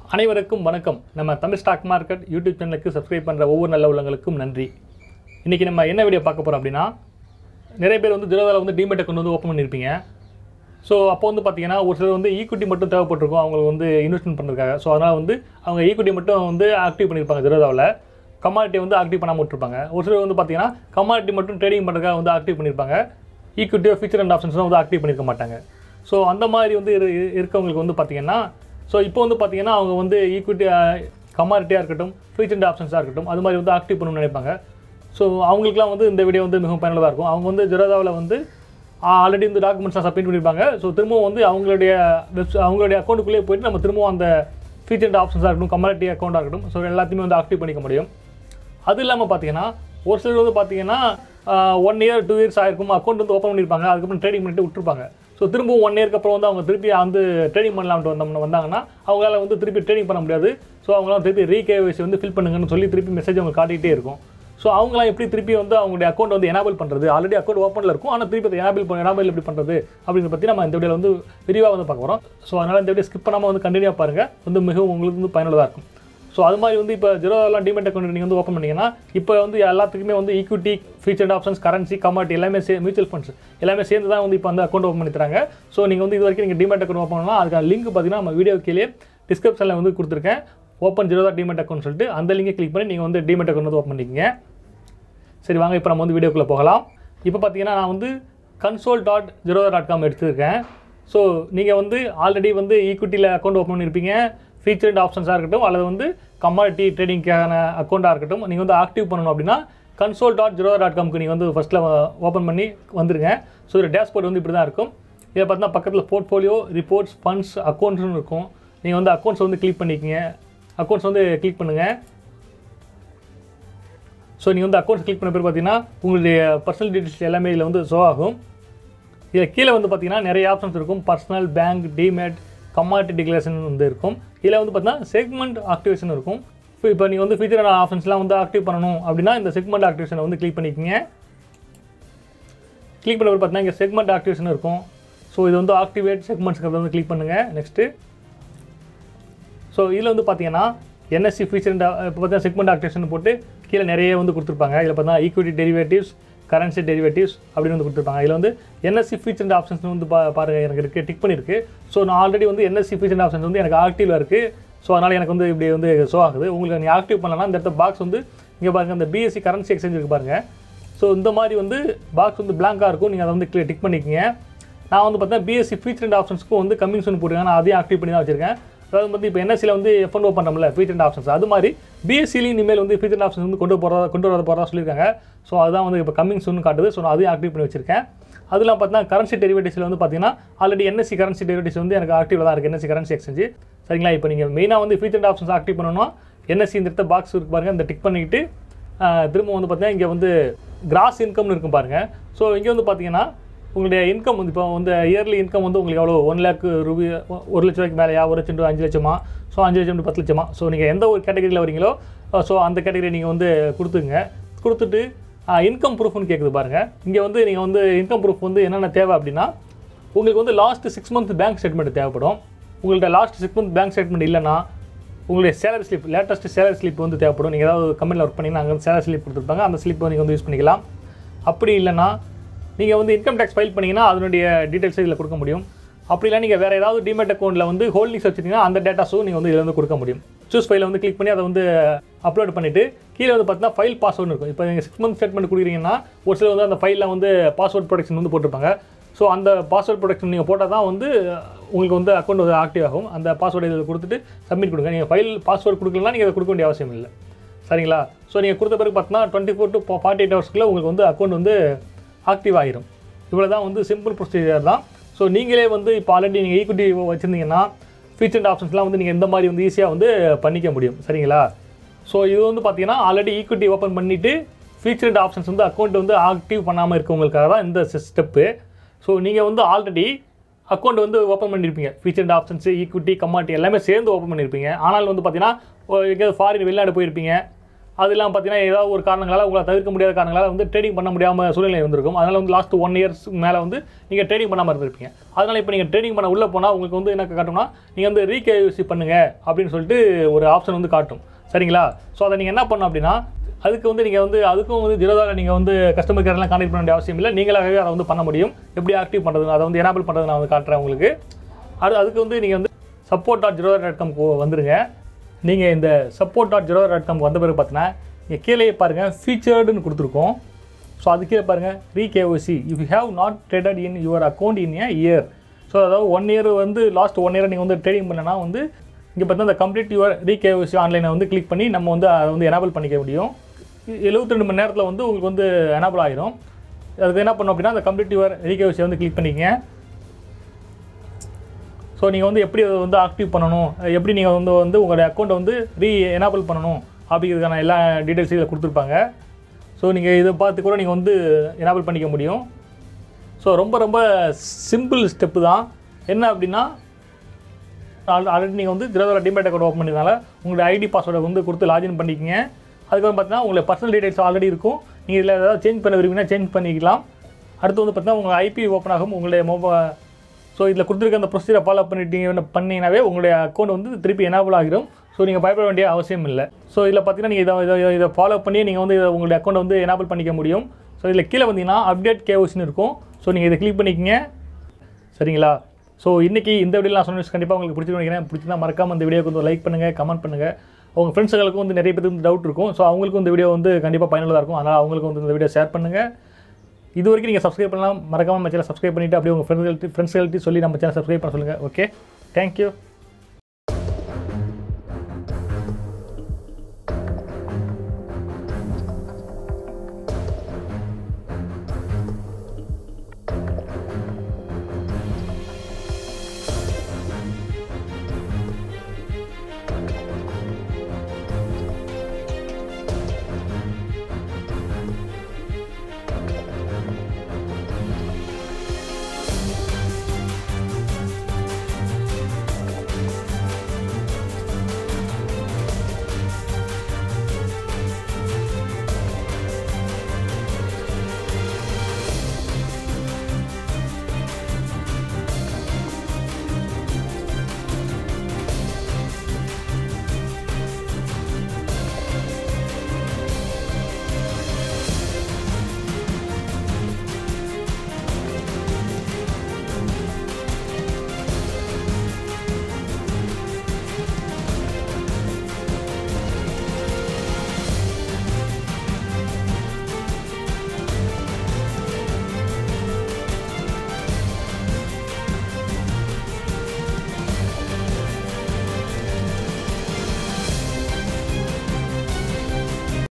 அனைவருக்கும் வணக்கம் நம்ம தமிழ் ஸ்டாக் மார்க்கெட் யூடியூப் சேனலுக்கு சப்ஸ்கிரைப் பண்ணுற ஒவ்வொரு நல்ல உள்ளங்களுக்கும் நன்றி இன்றைக்கி நம்ம என்ன வீடியோ பார்க்க போகிறோம் அப்படின்னா நிறைய பேர் வந்து ஜீரோதாவில் வந்து டிமெட்டை கொண்டு வந்து ஓப்பன் பண்ணியிருப்பீங்க ஸோ அப்போ வந்து பார்த்தீங்கன்னா ஒரு சிலர் வந்து ஈக்விட்டி மட்டும் தேவைப்பட்டிருக்கும் அவங்களுக்கு வந்து இன்வெஸ்ட்மெண்ட் பண்ணுறதுக்காக ஸோ அதனால் வந்து அவங்க ஈக்விட்டி மட்டும் வந்து ஆக்டிவ் பண்ணியிருப்பாங்க ஜீரோதாவில் கமாடிட்டி வந்து ஆக்டிவ் பண்ணாமல் விட்டுருப்பாங்க ஒரு சிலர் வந்து பார்த்தீங்கன்னா கமாடிட்டி மட்டும் ட்ரேடிங் பண்ணுறதுக்காக வந்து ஆக்டிவ் பண்ணியிருப்பாங்க ஈக்விட்டியோ ஃபியூச்சர் அண்ட் ஆப்ஷன்ஸும் வந்து ஆக்டிவ் பண்ணியிருக்க மாட்டாங்க ஸோ அந்த மாதிரி வந்து இரு இரு- இருக்கவங்களுக்கு வந்து பார்த்தீங்கன்னா ஸோ இப்போ வந்து பார்த்தீங்கன்னா அவங்க வந்து ஈக்விட்டி கமாடிட்டியாக இருக்கட்டும் ஃபியூச்சர் அண்ட் ஆப்ஷன்ஸாக இருக்கட்டும் அது மாதிரி வந்து ஆக்டிவ் பண்ணணும்னு நினைப்பாங்க ஸோ அவங்களுக்குலாம் வந்து இந்த வீடியோ வந்து மிகவும் பயனுள்ளதாக இருக்கும் அவங்க வந்து ஜெரோதாவில் வந்து ஆல்ரெடி இந்த டாக்குமெண்ட்ஸ்லாம் சப்மிட் பண்ணியிருப்பாங்க ஸோ திரும்பவும் வந்து அவங்களுடைய வெப்ஸ் அவங்களுடைய அக்கௌண்ட்டுக்குள்ளேயே போயிட்டு நம்ம திரும்பவும் அந்த ஃபீச்சர் அண்ட் ஆப்ஷன்ஸாக இருக்கட்டும் கமாடிட்டி அக்கௌண்ட்டாக இருக்கட்டும் ஸோ எல்லாத்தையுமே வந்து ஆக்டிவ் பண்ணிக்க முடியும் அது இல்லாமல் பார்த்தீங்கன்னா ஒரு சிலர் வந்து பார்த்தீங்கன்னா ஒன் இயர் டூ இயர்ஸ் ஆயிருக்கும் அக்கௌண்ட் வந்து ஓப்பன் பண்ணியிருப்பாங்க அதுக்கப்புறம் ட்ரேடிங் பண்ணிட்டு விட்டுருப்பாங்க ஸோ திரும்பவும் ஒன் இயர்க்கு அப்புறம் வந்து அவங்க திருப்பி வந்து ட்ரேடிங் பண்ணலாம்ட்டு வந்தோம்னு வந்தாங்கன்னா அவங்களால வந்து திருப்பி ட்ரேடிங் பண்ண முடியாது ஸோ அவங்களாம் திருப்பி ரீகேவிசி வந்து ஃபில் பண்ணுங்கன்னு சொல்லி திருப்பி மெசேஜ் அவங்க காட்டிகிட்டே இருக்கும் ஸோ அவங்களாம் எப்படி திருப்பி வந்து அவங்களுடைய அக்கௌண்ட் வந்து எனேபிள் பண்ணுறது ஆல்ரெடி அக்கௌண்ட் ஓப்பனில் இருக்கும் ஆனால் திருப்பி அதை எனேபிள் பண்ண எனேபிள் எப்படி பண்ணுறது அப்படிங்கிறத பற்றி நம்ம இந்த வீடியோவில் வந்து விரிவாக வந்து பார்க்க போகிறோம் ஸோ அதனால் இந்த வீடியோ ஸ்கிப் பண்ணாமல் வந்து கண்டினியூ பாருங்கள் வந்து மிகவும் உங்களுக்கு வந்து பயனுள்ளதாக இருக்கும் ஸோ அது மாதிரி வந்து இப்போ ஜீரோலாம் டிமெட் அக்கௌண்ட் நீங்கள் வந்து ஓப்பன் பண்ணீங்கன்னா இப்போ வந்து எல்லாத்துக்குமே வந்து equity futures options currency commodity எல்லாமே சே மியூச்சுவல் ஃபண்ட்ஸ் எல்லாமே சேர்ந்து தான் வந்து இப்போ அந்த அக்கௌண்ட் ஓப்பன் பண்ணி தராங்க ஸோ நீங்கள் வந்து இது வரைக்கும் நீங்கள் டிமெட் அக்கௌண்ட் ஓப்பன் பண்ணலாம் அதுக்கான லிங்க் பார்த்தீங்கன்னா நம்ம வீடியோ கீழே டிஸ்கிரிப்ஷனில் வந்து கொடுத்துருக்கேன் ஓப்பன் ஜீரோ டிமெட் அக்கௌண்ட் சொல்லிட்டு அந்த லிங்கை கிளிக் பண்ணி நீங்கள் வந்து டிமெட் அக்கௌண்ட் வந்து ஓப்பன் பண்ணிக்கங்க சரி வாங்க இப்போ நம்ம வந்து வீடியோக்குள்ளே போகலாம் இப்போ பார்த்தீங்கன்னா நான் வந்து console dot zero dot com எடுத்துருக்கேன் ஸோ நீங்கள் வந்து ஆல்ரெடி வந்து ஈக்விட்டியில் அக்கௌண்ட் ஓப்பன் பண்ணியிருப்பீங்க ஃபீச்சர்ட் ஆப்ஷன்ஸாக இருக்கட்டும் அல்லது வந்து கமாடிட்டி ட்ரேடிங்க்கான அக்கௌண்ட்டாக இருக்கட்டும் நீங்கள் வந்து ஆக்டிவ் பண்ணணும் அப்படின்னா கன்சோல் டாட் ஜீரோ டாட் காம்க்கு நீங்கள் வந்து ஃபஸ்ட்டில் ஓப்பன் பண்ணி வந்துருங்க ஸோ ஒரு டேஷ்போர்ட் வந்து இப்படி தான் இருக்கும் இதில் பார்த்தீங்கன்னா பக்கத்தில் போர்ட்ஃபோலியோ ரிப்போர்ட்ஸ் ஃபண்ட்ஸ் அக்கௌண்ட்ஸ்னு இருக்கும் நீங்கள் வந்து அக்கௌண்ட்ஸ் வந்து கிளிக் பண்ணிக்கங்க அக்கௌண்ட்ஸ் வந்து கிளிக் பண்ணுங்கள் ஸோ நீங்கள் வந்து அக்கௌண்ட்ஸ் கிளிக் பண்ண பேர் பார்த்தீங்கன்னா உங்களுடைய பர்சனல் டீட்டெயில்ஸ் எல்லாமே இதில் வந்து ஷோ ஆகும் இதில் கீழே வந்து பார்த்தீங்கன்னா நிறைய ஆப்ஷன்ஸ் இருக்கும் personal bank demat commodity declaration வந்து இருக்கும் இதில் வந்து பார்த்தீங்கன்னா செக்மெண்ட் ஆக்டிவேஷன் இருக்கும் இப்போ இப்போ நீங்கள் வந்து ஃபீச்சர் ஆப்ஷன்ஸ்லாம் வந்து ஆக்டிவ் பண்ணணும் அப்படின்னா இந்த செக்மெண்ட் ஆக்டிவேஷனை வந்து கிளிக் பண்ணிக்கங்க கிளிக் பண்ண பார்த்தீங்கன்னா இங்கே செக்மெண்ட் ஆக்டிவேஷன் இருக்கும் ஸோ இது வந்து ஆக்டிவேட் செக்மெண்ட்ஸ்ங்கிறத வந்து கிளிக் பண்ணுங்கள் நெக்ஸ்ட்டு ஸோ இதில் வந்து பார்த்தீங்கன்னா என்எஸ்சி ஃபீச்சர் இப்போ பார்த்தீங்கன்னா செக்மெண்ட் ஆக்டிவேஷன் போட்டு கீழே நிறைய வந்து கொடுத்துருப்பாங்க இதில் பார்த்தீங்கன்னா ஈக்விட்டி டெரிவேட்டிவ்ஸ் கரன்சி டெரிவேட்டிவ்ஸ் அப்படின்னு வந்து கொடுத்துருப்பாங்க இதில் வந்து என்எஸ்சி ஃபீச்சர் ஆப்ஷன்ஸ் வந்து பா பாருங்கள் எனக்கு இருக்குது டிக் பண்ணியிருக்கு ஸோ நான் ஆல்ரெடி வந்து என்எஸ்சி ஃபீச்சர் ஆப்ஷன்ஸ் வந்து எனக்கு ஆக்டிவில் இருக்குது ஸோ அதனால் எனக்கு வந்து இப்படி வந்து ஷோ ஆகுது உங்களுக்கு நீ ஆக்டிவ் பண்ணலன்னா இந்த இடத்த பாக்ஸ் வந்து இங்கே பாருங்கள் இந்த பிஎஸ்சி கரன்சி எக்ஸ்சேஞ்ச் இருக்கு பாருங்கள் ஸோ இந்த மாதிரி வந்து பாக்ஸ் வந்து பிளாங்காக இருக்கும் நீங்கள் அதை வந்து டிக் பண்ணிக்கங்க நான் வந்து பார்த்தா பிஎஸ்சி ஃபீச்சர் அண்ட் ஆப்ஷன்ஸ்க்கும் வந்து கம்மிங் சூன் போட்டுருக்கேன் நான் அதையும் ஆக்டிவ் பண்ணி தான் வச்சிருக்கேன் அதாவது வந்து இப்போ என்எஸ்சியில் வந்து எஃப்என் ஓப்பன் பண்ணல ஃபீச்சர் அண்ட் ஆப்ஷன்ஸ் அது மாதிரி பிஎஸ்சிலையும் இனிமேல் வந்து ஃபீச்சர் ஆப்ஷன்ஸ் வந்து கொண்டு போகிறதா கொண்டு வர போகிறதா சொல்லியிருக்காங்க ஸோ அதுதான் வந்து இப்போ கம்மிங் சூன் காட்டுது ஸோ நான் அதையும் ஆக்டிவ் பண்ணி வச்சிருக்கேன் அதெல்லாம் பார்த்தீங்கன்னா கரன்சி டெரிவேட்டிவ்ஸில் வந்து பார்த்தீங்கன்னா ஆல்ரெடி என்எஸ்சி கரன்சி டெரிவேட்டிவ்ஸ் வந்து எனக்கு ஆக்டிவில் தான் இருக்குது என்எஸ்சி கரன்சி எக்ஸ்சேஞ்சு சரிங்களா இப்போ நீங்கள் மெயினாக வந்து ஃபீச்சர் அண்ட் ஆப்ஷன்ஸ் ஆக்டிவ் பண்ணணும்னா என்எஸ்சி இந்த இடத்த பாக்ஸ் இருக்கு பாருங்கள் இந்த டிக் பண்ணிக்கிட்டு ஆஹ், திரும்ப வந்து பார்த்தீங்கன்னா இங்கே வந்து கிராஸ் இன்கம்னு இருக்கும் பாருங்கள் ஸோ இங்கே வந்து பார்த்தீங்கன்னா உங்களுடைய இன்கம் வந்து இப்போ வந்து இயர்லி இன்கம் வந்து உங்களுக்கு எவ்வளோ ஒன் லேக் ரூபி ஒரு லட்ச ரூபாய்க்கு மேலேயா ஒரு லட்சம் to அஞ்சு லட்சமா ஸோ அஞ்சு லட்சம் to பத்து லட்சமா ஸோ நீங்கள் எந்த ஒரு கேட்டகரியில் வரீங்களோ ஸோ அந்த கேட்டகரி நீங்கள் வந்து கொடுத்துங்க கொடுத்துட்டு இன்கம் ப்ரூஃப்னு கேட்குது பாருங்கள் இங்கே வந்து நீங்கள் வந்து இன்கம் ப்ரூஃப் வந்து என்னென்ன தேவை அப்படின்னா உங்களுக்கு வந்து last six month bank statement தேவைப்படும் உங்கள்கிட்ட last six month bank statement இல்லைன்னா உங்களுடைய salary slip latest salary slip வந்து தேவைப்படும் நீங்கள் ஏதாவது கம்பெனியில் ஒர்க் பண்ணிங்கன்னா அங்கே சேலரி ஸ்லிப் கொடுத்துருப்பாங்க அந்த ஸ்லிப்பை நீங்கள் வந்து யூஸ் பண்ணிக்கலாம் அப்படி இல்லைன்னா நீங்கள் வந்து இன்கம் டேக்ஸ் ஃபைல் பண்ணீங்கன்னா அதனுடைய டீட்டெயில்ஸ் இதில் கொடுக்க முடியும் அப்படி இல்லை நீங்கள் வேறு ஏதாவது டிமெட் அக்கௌண்ட்டில் வந்து ஹோல்டிங்ஸ் வச்சிருந்தீங்கன்னா அந்த டேட்டாஸும் நீங்கள் வந்து இதில் வந்து கொடுக்க முடியும் சூஸ் ஃபைலை வந்து கிளிக் பண்ணி அதை வந்து அப்லோட் பண்ணிவிட்டு கீழே வந்து பார்த்தீங்கன்னா ஃபைல் பாஸ்வேர்டு இருக்கும் இப்போ நீங்கள் சிக்ஸ் மந்த் ஸ்டேட்மெண்ட் கொடுக்குறீங்கன்னா ஒரு சிலர் வந்து அந்த ஃபைலில் வந்து பாஸ்வேர்ட் ப்ரொடெக்ஷன் வந்து போட்டிருப்பாங்க ஸோ அந்த பாஸ்வேர்ட் ப்ரொடெக்ஷன் நீங்கள் போட்டால் தான் வந்து உங்களுக்கு வந்து அக்கௌண்ட் வந்து ஆக்டிவ் ஆகும் அந்த பாஸ்வேர்டு இதில் கொடுத்துட்டு சப்மிட் கொடுங்க நீங்கள் ஃபைல் பாஸ்வேர்டு கொடுக்கலனா நீங்கள் அதை கொடுக்க வேண்டிய அவசியம் இல்லை சரிங்களா ஸோ நீங்கள் கொடுத்த பிறகு பார்த்தீங்கன்னா twenty four to forty eight ஹவர்ஸ்க்குள்ளே உங்களுக்கு வந்து அக்கௌண்ட் வந்து ஆக்டிவ் ஆகிரும் இவ்வளோ தான் வந்து சிம்பிள் ப்ரொசீஜர் தான் ஸோ நீங்களே வந்து இப்போ ஆல்ரெடி நீங்கள் ஈக்விட்டி வச்சுருந்தீங்கன்னா ஃபீச்சர் ஆப்ஷன்ஸ்லாம் வந்து நீங்கள் இந்த மாதிரி வந்து ஈஸியாக வந்து பண்ணிக்க முடியும் சரிங்களா ஸோ இது வந்து பார்த்தீங்கன்னா ஆல்ரெடி ஈக்விட்டி ஓப்பன் பண்ணிவிட்டு ஃபீச்சர்ட் ஆப்ஷன்ஸ் வந்து அக்கௌண்ட் வந்து ஆக்டிவ் பண்ணாமல் இருக்கவங்களுக்காக தான் இந்த ஸ்டெப்பு ஸோ நீங்கள் வந்து ஆல்ரெடி அக்கௌண்ட் வந்து ஓப்பன் பண்ணியிருப்பீங்க ஃபீச்சர்ட் ஆப்ஷன்ஸ் ஈக்விட்டி கமாட்டி எல்லாமே சேர்ந்து ஓப்பன் பண்ணியிருப்பீங்க ஆனால் வந்து பார்த்தீங்கன்னா எங்கேயாவது ஃபாரின் வெளிநாடு போயிருப்பீங்க அது இல்லாமல் பார்த்தீங்கன்னா ஏதாவது ஒரு காரணங்களால் உங்களை தவிர்க்க முடியாத காரணங்களால் வந்து ட்ரேடிங் பண்ண முடியாமல் சூழ்நிலை இருந்திருக்கும் அதனால் வந்து லாஸ்ட் ஒன் இயர்ஸ் மேலே வந்து நீங்கள் ட்ரேடிங் பண்ணாமல் இருந்திருப்பீங்க அதனால் இப்போ நீங்கள் ட்ரேடிங் பண்ண உள்ளே போனால் உங்களுக்கு வந்து என்ன காட்டும்னா நீங்கள் வந்து ரீகேசி பண்ணுங்க அப்படின்னு சொல்லிட்டு ஒரு ஆப்ஷன் வந்து காட்டும் சரிங்களா ஸோ அதை நீங்கள் என்ன பண்ணணும் அப்படின்னா அதுக்கு வந்து நீங்கள் வந்து அதுக்கும் வந்து ஜீரோதாவில் நீங்கள் வந்து கஸ்டமர் கேர்லாம் கான்டெக்ட் பண்ண வேண்டிய அவசியம் இல்லை நீங்களாகவே அதை வந்து பண்ண முடியும் எப்படி ஆக்டிவ் பண்ணுறது அதை வந்து எனேபிள் பண்ணுறது நான் வந்து காட்டுறேன் உங்களுக்கு அது அதுக்கு வந்து நீங்கள் வந்து சப்போர்ட் டாட் ஜீரோ டாட் காம்க்கு வந்துருங்க நீங்கள் இந்த சப்போர்ட் டாட் ஜீரோ டாட் காம்க்கு வந்த பிறகு பார்த்தீங்கன்னா இங்கே கீழே பாருங்கள் ஃபீச்சர்டுன்னு கொடுத்துருக்கோம் ஸோ அது கீழே பாருங்கள் re KYC if you have not traded in your account in a year so அதாவது ஒன் இயர் வந்து லாஸ்ட் ஒன் இயர் நீங்கள் வந்து ட்ரேடிங் பண்ணனா வந்து இங்கே பார்த்தா இந்த கம்ப்ளீட் யுவர் ரீ கேஓசி ஆன்லைனை வந்து கிளிக் பண்ணி நம்ம வந்து அதை வந்து எனேபிள் பண்ணிக்க முடியும் எழுபத்தி ரெண்டு மணி நேரத்தில் வந்து உங்களுக்கு வந்து எனேபிள் ஆயிரும் அதுக்கு என்ன பண்ணணும் அப்படின்னா அந்த கம்ப்ளீட் யுவர் ரீ கேஓசி வந்து கிளிக் பண்ணிக்கங்க ஸோ நீங்கள் வந்து எப்படி அதை வந்து ஆக்டிவ் பண்ணணும் எப்படி நீங்கள் வந்து வந்து உங்களுடைய அக்கௌண்ட்டை வந்து ரீ எனேபிள் பண்ணணும் அப்படிங்கிறதுக்கான எல்லா டீட்டெயில்ஸ் இதில் கொடுத்துருப்பாங்க ஸோ நீங்கள் இதை பார்த்து கூட நீங்கள் வந்து எனேபிள் பண்ணிக்க முடியும் ஸோ ரொம்ப ரொம்ப சிம்பிள் ஸ்டெப்பு தான் என்ன அப்படின்னா ஆல்ரெடி நீங்கள் வந்து ஜீரோவில் டிமேட் அக்கௌண்ட் ஓப்பன் பண்ணதுனால உங்களுடைய ஐடி பாஸ்வேர்டை வந்து கொடுத்து லாகின் பண்ணிக்கங்க அதுக்கப்புறம் பார்த்தீங்கன்னா உங்களுடைய பர்சனல் டீடைல்ஸ் ஆல்ரெடி இருக்கும் நீங்கள் இதில் ஏதாவது சேஞ்ச் பண்ண விரும்பினா சேஞ்ச் பண்ணிக்கலாம் அடுத்து வந்து பார்த்தீங்கன்னா உங்கள் ஐபி ஓப்பன் ஆகும் உங்களுடைய மொபைல் ஸோ இதில் கொடுத்துருக்க அந்த ப்ரொசீஜரை ஃபாலோ பண்ணிட்டீங்க பண்ணிங்கனாவே உங்களுடைய அக்கௌண்ட் வந்து திருப்பி எனேபிள் ஆகிரும் ஸோ நீங்கள் பயப்பட வேண்டிய அவசியம் இல்லை ஸோ இதில் பார்த்தீங்கன்னா நீங்கள் இதை இதை இதை ஃபாலோ பண்ணி நீங்கள் வந்து இதை உங்களுடைய அக்கௌண்ட் வந்து எனேபிள் பண்ணிக்க முடியும் ஸோ இதில் கீழே வந்தீங்கன்னா அப்டேட் கேஓசின்னு இருக்கும் ஸோ நீங்கள் இதை கிளிக் பண்ணிக்கங்க சரிங்களா ஸோ இன்றைக்கி இந்த வீடியோ நான் சொன்ன கண்டிப்பாக உங்களுக்கு பிடிச்சிருந்து நினைக்கிறேன் பிடிச்சிருந்தா மறக்காம இந்த வீடியோக்கு வந்து லைக் பண்ணுங்கள் கமெண்ட் பண்ணுங்கள் உங்கள் ஃப்ரெண்ட்ஸுகளுக்கும் வந்து நிறைய பேருக்கு வந்து டவுட் இருக்கும் ஸோ அவங்களுக்கும் இந்த வீடியோ வந்து கண்டிப்பாக பயனுள்ளதாக இருக்கும் அதனால் அவங்களுக்கு வந்து இந்த வீடியோ ஷேர் பண்ணுங்கள் இது வரைக்கும் நீங்கள் சப்ஸ்கிரைப் பண்ணலாம் மறக்காம நம்ம சேனல் சப்ஸ்கிரைப் பண்ணிவிட்டு அப்படியே உங்கள் ஃப்ரெண்ட்ஸ்கள்ட்டி ஃப்ரெண்ட்ஸ்கள்ட்டி சொல்லி நம்ம சேனல் சப்ஸ்கிரைப் பண்ண சொல்லுங்கள் ஓகே தேங்க்யூ